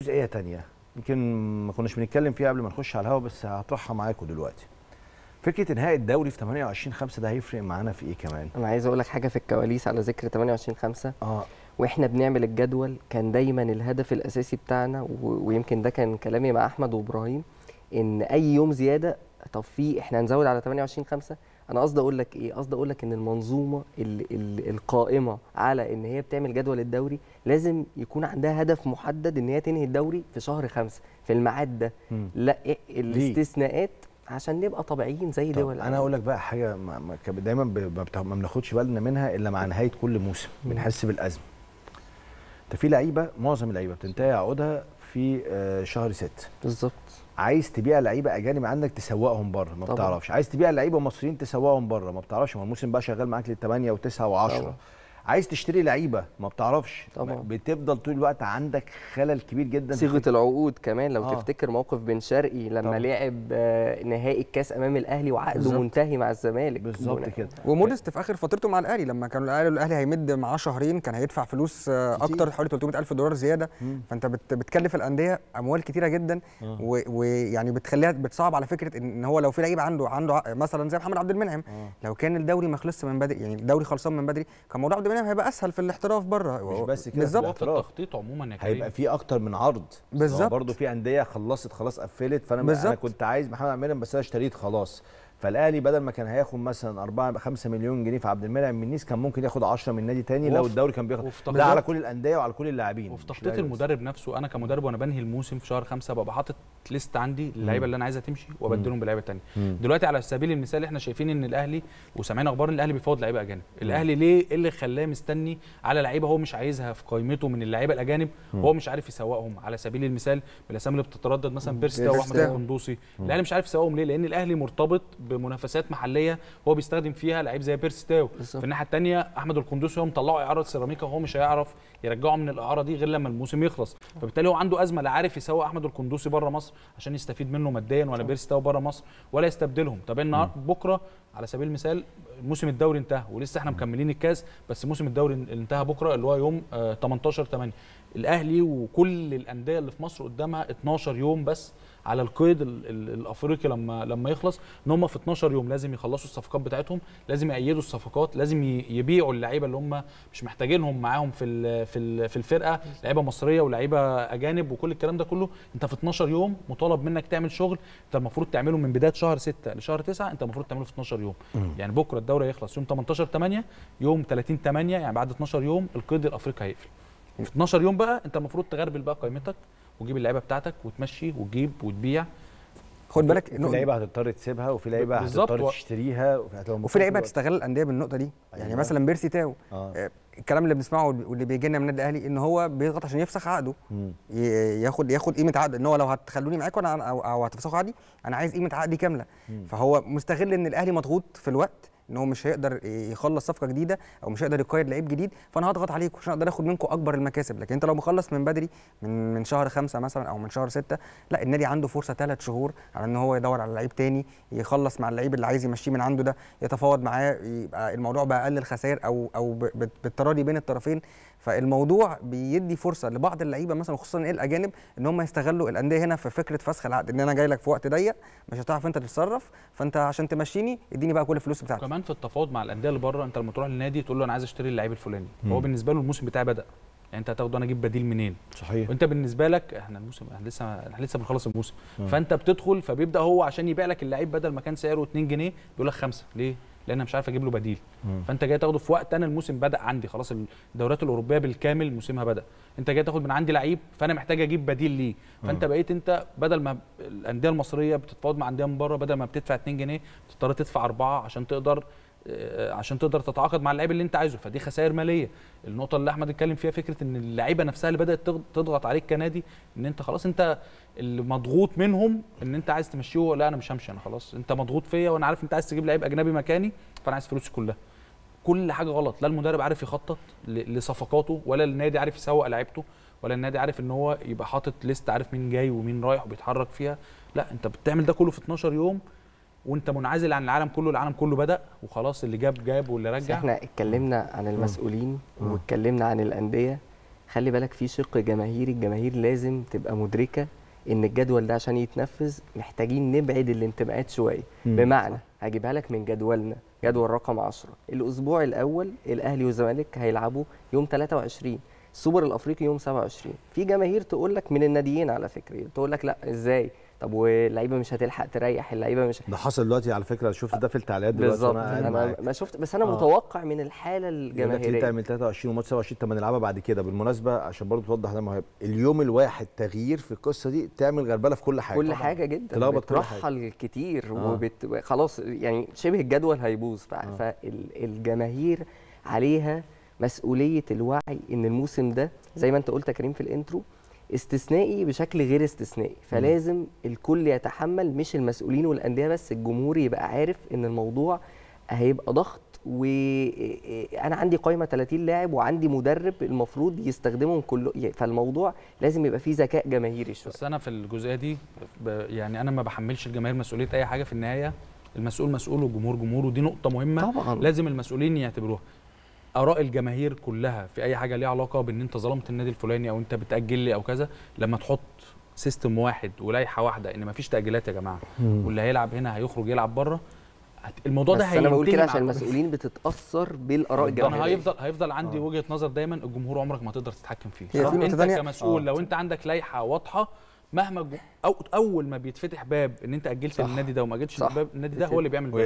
جزئيه تانية يمكن ما كناش بنتكلم فيها قبل ما نخش على الهوا بس هطرحها معاكم دلوقتي فكره انهاء الدوري في 28 5 ده هيفرق معانا في ايه كمان انا عايز اقول لك حاجه في الكواليس على ذكر 28 5 اه واحنا بنعمل الجدول كان دايما الهدف الاساسي بتاعنا و- ويمكن ده كان كلامي مع احمد وابراهيم ان اي يوم زياده طب في احنا هنزود على 28 5 انا قصدي اقول لك ايه قصدي اقول لك ان المنظومه ال ال القائمه على ان هي بتعمل جدول الدوري لازم يكون عندها هدف محدد ان هي تنهي الدوري في شهر خمسة في الميعاد ده مم. لا إيه الاستثناءات عشان نبقى طبيعيين زي طب دول انا اقول لك بقى حاجه ما ما كان دايما ب- ما بتا- ما بناخدش بالنا منها الا مع نهايه كل موسم بنحس بالازمه انت في لعيبه معظم اللعيبه بتنتهي عقودها في آه، شهر 6 بالظبط عايز تبيع لعيبه اجانب عندك تسوقهم بره ما طبعا. بتعرفش عايز تبيع لعيبه مصريين تسوقهم بره ما بتعرفش ما الموسم بقى شغال معاك للثمانية وتسعة وعشرة طبعا. عايز تشتري لعيبه ما بتعرفش طبعا. بتفضل طول الوقت عندك خلل كبير جدا في صيغه العقود كمان لو آه. آه. تفتكر موقف بن شرقي لما طبعا. لعب آه، نهائي الكاس امام الاهلي وعقده بالظبط. منتهي مع الزمالك بالظبط بناء- كده وموديست في اخر فترته مع الاهلي لما كانوا قالوا الاهلي هيمد معاه شهرين كان هيدفع فلوس آه، كتير. اكتر حوالي 300 الف دولار زياده مم. فانت بت بتكلف الانديه اموال كتيره جدا آه. و- ويعني بتخليها بتصعب على فكره ان هو لو في لعيب عنده عنده عق- مثلا زي محمد عبد المنعم آه. لو كان الدوري ما خلصش من بدري يعني الدوري خلصان من بدري كان موضوع عبد المنعم هيبقى اسهل في الاحتراف بره مش بس كده، بالظبط لا. هو في التخطيط عموما يا هيبقى كريم في اكتر من عرض بالظبط. برضه في انديه خلصت خلاص قفلت فانا انا بالظبط. كنت عايز محمد عبد المنعم بس انا اشتريت خلاص فالاهلي بدل ما كان هياخد مثلا 4 5 مليون جنيه في عبد المنعم من نيس كان ممكن ياخد 10 من نادي تاني لو وفي- الدوري كان بياخد وفي ده تخطيط- على كل الانديه وعلى كل اللاعبين وفي مش تخطيط لاعب بس. المدرب نفسه انا كمدرب وانا بنهي الموسم في شهر خمسة ببقى حاطط ليست عندي اللعيبه اللي انا عايزها تمشي وابدلهم بلعيبه ثانيه مم. دلوقتي على سبيل المثال احنا شايفين ان الاهلي وسامعين اخبار ان الاهلي بيفاوض لعيبه اجانب الاهلي ليه ايه اللي خلاه مستني على لعيبه هو مش عايزها في قائمته من اللعيبه الاجانب هو مش عارف يسوقهم على سبيل المثال بالاسامي اللي بتتردد مثلا بيرستا واحمد بيرستا. القندوسي الاهلي مش عارف يسوقهم ليه لان الاهلي مرتبط بمنافسات محليه هو بيستخدم فيها لعيب زي بيرستاو بالظبط. في الناحيه الثانيه احمد القندوسي هو مطلعه اعاره سيراميكا وهو مش هيعرف يرجعه من الاعاره دي غير لما الموسم يخلص فبالتالي هو عنده ازمه لا عارف يسوق احمد القندوسي بره مصر عشان يستفيد منه ماديا ولا بيرستاو بره مصر ولا يستبدلهم طب النهارده بكره على سبيل المثال موسم الدوري انتهى ولسه احنا مكملين الكاس بس موسم الدوري انتهى بكره اللي هو يوم آه 18 8 الاهلي وكل الانديه اللي في مصر قدامها 12 يوم بس على القيد ال- ال- الافريقي لما لما يخلص ان هم في 12 يوم لازم يخلصوا الصفقات بتاعتهم لازم يأيدوا الصفقات لازم ي- يبيعوا اللعيبه اللي هم مش محتاجينهم معاهم في ال- في ال- في الفرقه لعيبه مصريه ولعيبه اجانب وكل الكلام ده كله انت في 12 يوم مطالب منك تعمل شغل انت المفروض تعمله من بدايه شهر 6 لشهر 9 انت المفروض تعمله في 12 يوم يعني بكره الدوري هيخلص يوم 18 8 يوم 30 8 يعني بعد 12 يوم القيد الافريقي هيقفل في 12 يوم بقى انت المفروض تغربل بقى قائمتك وتجيب اللعيبه بتاعتك وتمشي وتجيب وتبيع خد بالك في نقطة- لعيبه هتضطر تسيبها وفي لعيبه بالظبط. هتضطر و- تشتريها وفي هتبقى وفي لعيبه مطلوبة. هتستغل الانديه بالنقطه دي يعني أيوة. مثلا بيرسي تاو اه آه، الكلام اللي بنسمعه واللي بيجي لنا من النادي الاهلي ان هو بيضغط عشان يفسخ عقده مم. ي- ياخد ياخد قيمه عقد ان هو لو هتخلوني معاكم انا او, أو هتفسخوا عقدي انا عايز قيمه عقدي كامله فهو مستغل ان الاهلي مضغوط في الوقت ان هو مش هيقدر يخلص صفقه جديده او مش هيقدر يقيد لعيب جديد فانا هضغط عليكم عشان اقدر اخد منكم اكبر المكاسب لكن انت لو مخلص من بدري من من شهر خمسة مثلا او من شهر ستة لا النادي عنده فرصه ثلاث شهور على ان هو يدور على لعيب تاني يخلص مع اللعيب اللي عايز يمشيه من عنده ده يتفاوض معاه يبقى الموضوع بقى اقل الخسائر او او ب- ب- بالتراضي بين الطرفين فالموضوع بيدي فرصه لبعض اللعيبه مثلا خصوصا ايه الاجانب ان هم يستغلوا الانديه هنا في فكره فسخ العقد ان انا جاي لك في وقت ضيق مش هتعرف انت تتصرف فانت عشان تمشيني اديني بقى كل الفلوس بتاعتي وكمان في التفاوض مع الانديه اللي بره انت لما تروح للنادي تقول له انا عايز اشتري اللعيب الفلاني هو بالنسبه له الموسم بتاعي بدا يعني انت هتاخده انا اجيب بديل منين صحيح وانت بالنسبه لك احنا الموسم احنا لسه احنا لسه بنخلص الموسم فانت بتدخل فبيبدا هو عشان يبيع لك اللعيب بدل ما كان سعره 2 جنيه بيقول لك 5 ليه؟ لان انا مش عارف اجيب له بديل فانت جاي تاخده في وقت انا الموسم بدا عندي خلاص الدوريات الاوروبيه بالكامل موسمها بدا انت جاي تاخد من عندي لعيب فانا محتاج اجيب بديل ليه فانت بقيت انت بدل ما الانديه المصريه بتتفاوض مع انديه من بره بدل ما بتدفع 2 جنيه بتضطر تدفع 4 عشان تقدر آه، عشان تقدر تتعاقد مع اللعيب اللي انت عايزه فدي خسائر ماليه النقطه اللي احمد اتكلم فيها فكره ان اللعيبه نفسها اللي بدات تضغ- تضغط عليك كنادي ان انت خلاص انت اللي مضغوط منهم ان انت عايز تمشيه لا انا مش همشي انا خلاص انت مضغوط فيا وانا عارف انت عايز تجيب لعيب اجنبي مكاني فانا عايز فلوسي كلها كل حاجه غلط لا المدرب عارف يخطط ل- لصفقاته ولا النادي عارف يسوق لعيبته ولا النادي عارف ان هو يبقى حاطط ليست عارف مين جاي ومين رايح وبيتحرك فيها لا انت بتعمل ده كله في 12 يوم وانت منعزل عن العالم كله العالم كله بدا وخلاص اللي جاب جاب واللي بس رجع احنا اتكلمنا عن المسؤولين واتكلمنا عن الانديه خلي بالك في شق جماهيري الجماهير لازم تبقى مدركه ان الجدول ده عشان يتنفذ محتاجين نبعد الانتماءات شويه مم. بمعنى هجيبها لك من جدولنا جدول رقم 10 الاسبوع الاول الاهلي والزمالك هيلعبوا يوم 23 السوبر الافريقي يوم 27 في جماهير تقول لك من الناديين على فكره تقول لك لا ازاي طب واللعيبه مش هتلحق تريح اللعيبه مش ده حصل دلوقتي على فكره شفت ده في التعليقات دلوقتي بالظبط وانا قاعد انا معاك ما شفت بس انا آه. متوقع من الحاله يقول لك ليه الجماهيريه تعمل 23 وماتش 27 طب ما نلعبها بعد كده بالمناسبه عشان برضو توضح ده مهم اليوم الواحد تغيير في القصه دي تعمل غربله في كل حاجه كل طبعاً. حاجه جدا تلخبط كل حاجة. بترحل كتير آه. وبت... خلاص يعني شبه الجدول هيبوظ ف... آه. فالجماهير عليها مسؤوليه الوعي ان الموسم ده زي ما انت قلت يا كريم في الانترو استثنائي بشكل غير استثنائي فلازم الكل يتحمل مش المسؤولين والانديه بس الجمهور يبقى عارف ان الموضوع هيبقى ضغط وانا عندي قائمه 30 لاعب وعندي مدرب المفروض يستخدمهم كله فالموضوع لازم يبقى فيه ذكاء جماهيري شويه بس انا في الجزئيه دي ب... يعني انا ما بحملش الجماهير مسؤوليه اي حاجه في النهايه المسؤول مسؤول والجمهور جمهور ودي نقطه مهمه طبعا لازم المسؤولين يعتبروها اراء الجماهير كلها في اي حاجه ليها علاقه بان انت ظلمت النادي الفلاني او انت بتاجل لي او كذا لما تحط سيستم واحد ولائحه واحده ان مفيش تاجيلات يا جماعه مم. واللي هيلعب هنا هيخرج يلعب بره هت- الموضوع ده بس انا بقول كده هينتهي عشان مع- المسؤولين بتتاثر بالاراء ده انا الجماهيريه هيفضل هيفضل عندي وجهه نظر دايما الجمهور عمرك ما تقدر تتحكم فيه هي في نقطة انت تانية- كمسؤول آه. لو انت عندك لائحه واضحه مهما الجم- أو اول ما بيتفتح باب ان انت اجلت صح. النادي ده وما اجلتش صح. الباب النادي ده هو اللي بيعمل